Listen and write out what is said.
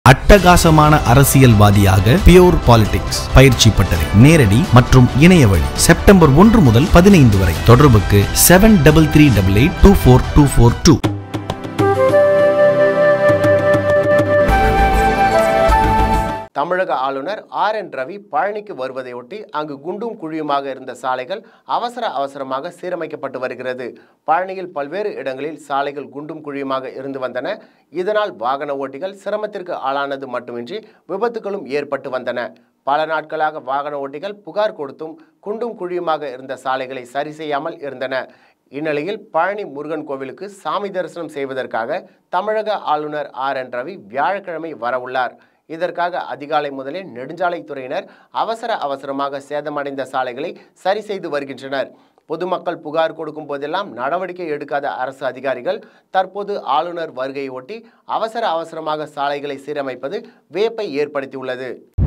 அட்டகாசமான அரசியல்வாதியாக pure politics பயிற்சி பட்டறை நேரடி மற்றும் இணைய வழி செப்டம்பர் ஒன்று முதல் பதினைந்து வரை தொடர்புக்கு seven double three double eight two four two four two தமிழக ஆளுநர் ஆர் என் ரவி பழனிக்கு வருவதையொட்டி அங்கு குண்டும் குழியுமாக இருந்த சாலைகள் அவசர அவசரமாக சீரமைக்கப்பட்டு வருகிறது பழனியில் பல்வேறு இடங்களில் சாலைகள் குண்டும் குழியுமாக இருந்து வந்தன இதனால் வாகன ஓட்டிகள் சிரமத்திற்கு ஆளானது மட்டுமின்றி விபத்துகளும் ஏற்பட்டு வந்தன பல நாட்களாக வாகன ஓட்டிகள் புகார் கொடுத்தும் குண்டும் குழியுமாக இருந்த சாலைகளை சரி செய்யாமல் இருந்தன இந்நிலையில் பழனி முருகன் கோவிலுக்கு சாமி தரிசனம் செய்வதற்காக தமிழக ஆளுநர் ஆர் என் ரவி வியாழக்கிழமை வரவுள்ளார் இதற்காக அதிகாலை முதலே நெடுஞ்சாலைத்துறையினர் அவசர அவசரமாக சேதமடைந்த சாலைகளை சரி செய்து வருகின்றனர் பொதுமக்கள் புகார் கொடுக்கும் போதெல்லாம் நடவடிக்கை எடுக்காத அரசு அதிகாரிகள் தற்போது ஆளுநர் வருகையை ஒட்டி அவசர அவசரமாக சாலைகளை சீரமைப்பது வியப்பை ஏற்படுத்தியுள்ளது